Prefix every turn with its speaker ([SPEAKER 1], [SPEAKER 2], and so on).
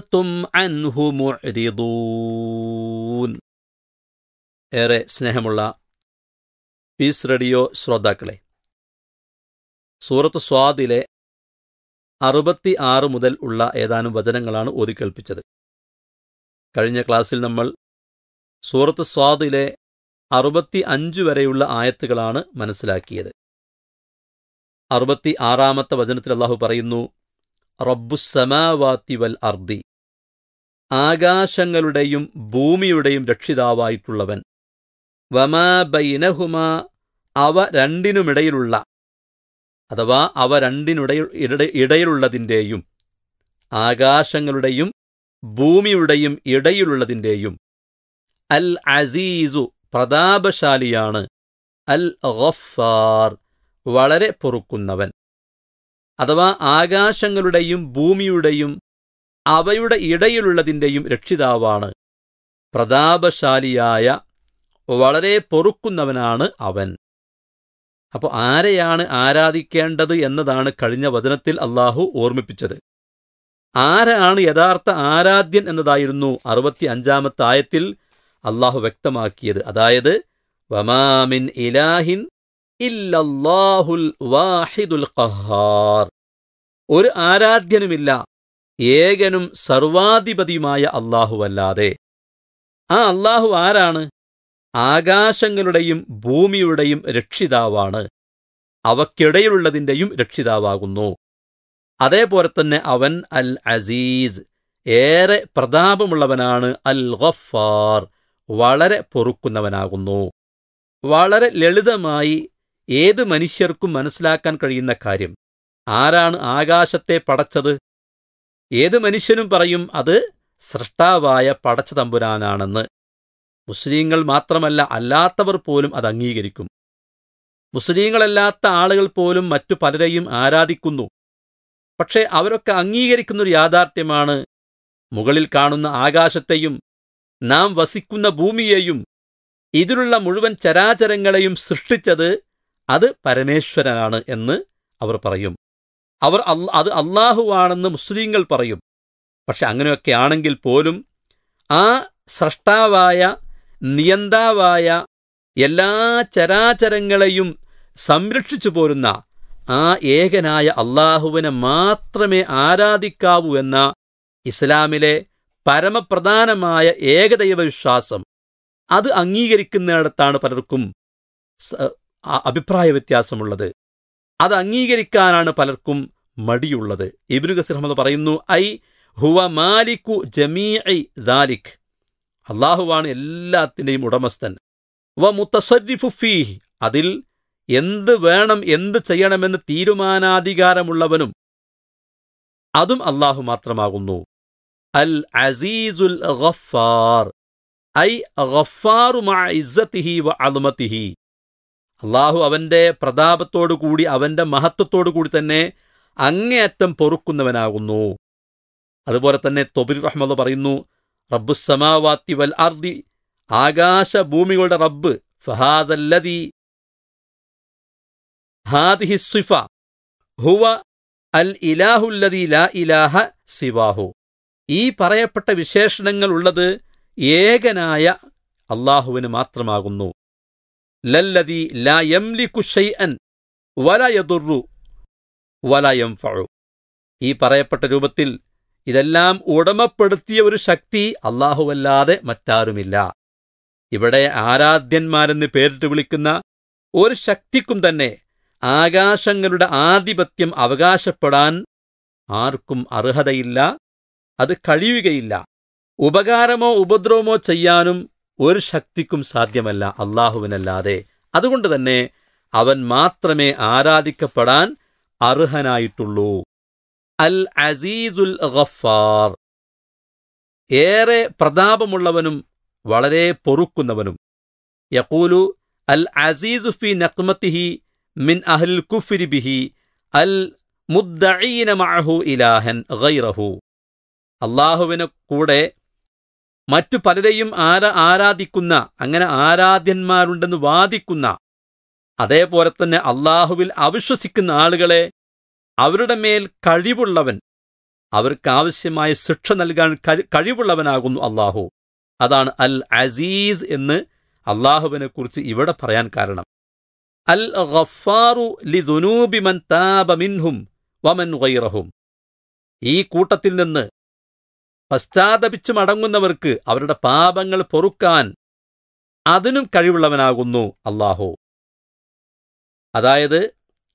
[SPEAKER 1] أنتم عنه معرضون ഏറെ സ്നേഹമുള്ള piece radio ശ്രോതാക്കളെ സൂറത്ത് സ്വാദിലെ അറുപത്തി ആറ് മുതൽ ഉള്ള ഏതാനും വചനങ്ങളാണ് ഓതിക്കേൾപ്പിച്ചത് കഴിഞ്ഞ ക്ലാസ്സിൽ നമ്മൾ സൂറത്ത് സ്വാദിലെ അറുപത്തി അഞ്ച് വരെയുള്ള ആയത്തുകളാണ് മനസ്സിലാക്കിയത് അറുപത്തി ആറാമത്തെ വചനത്തിൽ അള്ളാഹു പറയുന്നു റബ്ബുസമാവാത്തി വൽ അർദി ആകാശങ്ങളുടെയും ഭൂമിയുടെയും രക്ഷിതാവായിട്ടുള്ളവൻ വമാ ബൈനഹുമ അവ രണ്ടിനുമിടയിലുള്ള അഥവാ അവ രണ്ടിനുട ഇടയിലുള്ളതിൻ്റെയും ആകാശങ്ങളുടെയും ഭൂമിയുടെയും ഇടയിലുള്ളതിൻ്റെയും അൽ അസീസു പ്രതാപശാലിയാണ് അൽ ഗഫാർ വളരെ പൊറുക്കുന്നവൻ അഥവാ ആകാശങ്ങളുടെയും ഭൂമിയുടെയും അവയുടെ ഇടയിലുള്ളതിൻ്റെയും രക്ഷിതാവാണ് പ്രതാപശാലിയായ വളരെ പൊറുക്കുന്നവനാണ് അവൻ അപ്പോൾ ആരെയാണ് ആരാധിക്കേണ്ടത് എന്നതാണ് കഴിഞ്ഞ വചനത്തിൽ അള്ളാഹു ഓർമ്മിപ്പിച്ചത് ആരാണ് യഥാർത്ഥ ആരാധ്യൻ എന്നതായിരുന്നു അറുപത്തി അഞ്ചാമത്തെ ആയത്തിൽ അള്ളാഹു വ്യക്തമാക്കിയത് അതായത് വമാമിൻ ഇലാഹിൻ ഇല്ലല്ലാഹുൽ വാഹിദുൽ ഖഹാർ ഒരു ആരാധ്യനുമില്ല ഏകനും സർവാധിപതിയുമായ അല്ലാഹുവല്ലാതെ ആ അല്ലാഹു ആരാണ് ആകാശങ്ങളുടെയും ഭൂമിയുടെയും രക്ഷിതാവാണ് അവക്കിടയിലുള്ളതിൻ്റെയും രക്ഷിതാവാകുന്നു അതേപോലെ തന്നെ അവൻ അൽ അസീസ് ഏറെ പ്രതാപമുള്ളവനാണ് അൽ ഗഫാർ വളരെ പൊറുക്കുന്നവനാകുന്നു വളരെ ലളിതമായി ഏത് മനുഷ്യർക്കും മനസ്സിലാക്കാൻ കഴിയുന്ന കാര്യം ആരാണ് ആകാശത്തെ പടച്ചത് ഏത് മനുഷ്യനും പറയും അത് സൃഷ്ടാവായ പടച്ച തമ്പുരാനാണെന്ന് മുസ്ലിങ്ങൾ മാത്രമല്ല അല്ലാത്തവർ പോലും അത് അംഗീകരിക്കും മുസ്ലിങ്ങളല്ലാത്ത ആളുകൾ പോലും മറ്റു പലരെയും ആരാധിക്കുന്നു പക്ഷേ അവരൊക്കെ അംഗീകരിക്കുന്നൊരു യാഥാർത്ഥ്യമാണ് മുകളിൽ കാണുന്ന ആകാശത്തെയും നാം വസിക്കുന്ന ഭൂമിയെയും ഇതിലുള്ള മുഴുവൻ ചരാചരങ്ങളെയും സൃഷ്ടിച്ചത് അത് പരമേശ്വരനാണ് എന്ന് അവർ പറയും അവർ അത് അള്ളാഹുവാണെന്ന് മുസ്ലിങ്ങൾ പറയും പക്ഷെ അങ്ങനെയൊക്കെ ആണെങ്കിൽ പോലും ആ സ്രഷ്ടാവായ നിയന്താവായ എല്ലാ ചരാചരങ്ങളെയും സംരക്ഷിച്ചു പോരുന്ന ആ ഏകനായ അള്ളാഹുവിനെ മാത്രമേ ആരാധിക്കാവൂ എന്ന ഇസ്ലാമിലെ പരമപ്രധാനമായ ഏകദൈവ വിശ്വാസം അത് അംഗീകരിക്കുന്നിടത്താണ് പലർക്കും അഭിപ്രായ വ്യത്യാസമുള്ളത് അത് അംഗീകരിക്കാനാണ് പലർക്കും മടിയുള്ളത് ഇബ്നു ഗസീർ അഹമ്മദ് പറയുന്നു ഐ ഹുവ മാലിക്കു ജമീ ദാലിഖ് അള്ളാഹുവാണ് എല്ലാത്തിൻ്റെയും ഉടമസ്ഥൻ വ മുത്തസരിഫു ഫീഹ് അതിൽ എന്ത് വേണം എന്ത് ചെയ്യണമെന്ന് തീരുമാനാധികാരമുള്ളവനും അതും അള്ളാഹു മാത്രമാകുന്നു അൽ അസീസുൽ ഗഫാർ ഐ ഗഫാറു മഅ ഇസ്സത്തിഹി വ അളുമത്തിഹി അള്ളാഹു അവന്റെ പ്രതാപത്തോടുകൂടി അവന്റെ മഹത്വത്തോടുകൂടി തന്നെ അങ്ങേയറ്റം പൊറുക്കുന്നവനാകുന്നു അതുപോലെ തന്നെ തൊബിർ റഹ്മദ് പറയുന്നു റബ്ബുസമാവാത്തി വൽ അർദി ആകാശ ഭൂമികളുടെ റബ്ബ് ഫഹാദല്ലതി ഹാദിഹി സിഫ ഹുവ അൽ ഇലാഹുല്ലതി ലാ ഇലാഹ സിവാഹു ഈ പറയപ്പെട്ട വിശേഷണങ്ങൾ ഉള്ളത് ഏകനായ അള്ളാഹുവിന് മാത്രമാകുന്നു ലല്ലതി ലാ യംലിക്കു ഷൈഅൻ വല യദുറു വല യംഫഉ ഈ പറയപ്പെട്ട രൂപത്തിൽ ഇതെല്ലാം ഉടമപ്പെടുത്തിയ ഒരു ശക്തി അള്ളാഹുവല്ലാതെ മറ്റാരുമില്ല ഇവിടെ ആരാധ്യന്മാരെന്ന് പേരിട്ട് വിളിക്കുന്ന ഒരു ശക്തിക്കും തന്നെ ആകാശങ്ങളുടെ ആധിപത്യം അവകാശപ്പെടാൻ ആർക്കും അർഹതയില്ല അത് കഴിയുകയില്ല ഉപകാരമോ ഉപദ്രവമോ ചെയ്യാനും ഒരു ശക്തിക്കും സാധ്യമല്ല അള്ളാഹുവിനല്ലാതെ അതുകൊണ്ട് തന്നെ അവൻ മാത്രമേ ആരാധിക്കപ്പെടാൻ അർഹനായിട്ടുള്ളൂ അൽ അസീസുൽ ഗഫാർ ഏറെ പ്രതാപമുള്ളവനും വളരെ പൊറുക്കുന്നവനും യഖൂലു അൽ അസീസു ഫി നഖ്മത്തിഹി മിൻ അഹ്ൽ കുഫ്രി ബിഹി അൽ മുദ്ദഈന മഅഹു ഇലാഹൻ ഗൈറഹു അള്ളാഹുവിന് കൂടെ മറ്റു പലരെയും ആരാ ആരാധിക്കുന്ന അങ്ങനെ ആരാധ്യന്മാരുണ്ടെന്ന് വാദിക്കുന്ന അതേപോലെ തന്നെ അള്ളാഹുവിൽ അവിശ്വസിക്കുന്ന ആളുകളെ അവരുടെ മേൽ കഴിവുള്ളവൻ അവർക്ക് ആവശ്യമായ ശിക്ഷ നൽകാൻ കഴി- കഴിവുള്ളവനാകുന്നു അള്ളാഹു അതാണ് അൽ അസീസ് എന്ന് അള്ളാഹുവിനെ കുറിച്ച് ഇവിടെ പറയാൻ കാരണം അൽ ഗഫാറു ലിദുനൂബി മൻ താബ മിൻഹും വമൻ ഗൈറഹും ഈ കൂട്ടത്തിൽ നിന്ന് പശ്ചാത്തപിച്ചു മടങ്ങുന്നവർക്ക് അവരുടെ പാപങ്ങൾ പൊറുക്കാൻ അതിനും കഴിവുള്ളവനാകുന്നു അള്ളാഹു അതായത്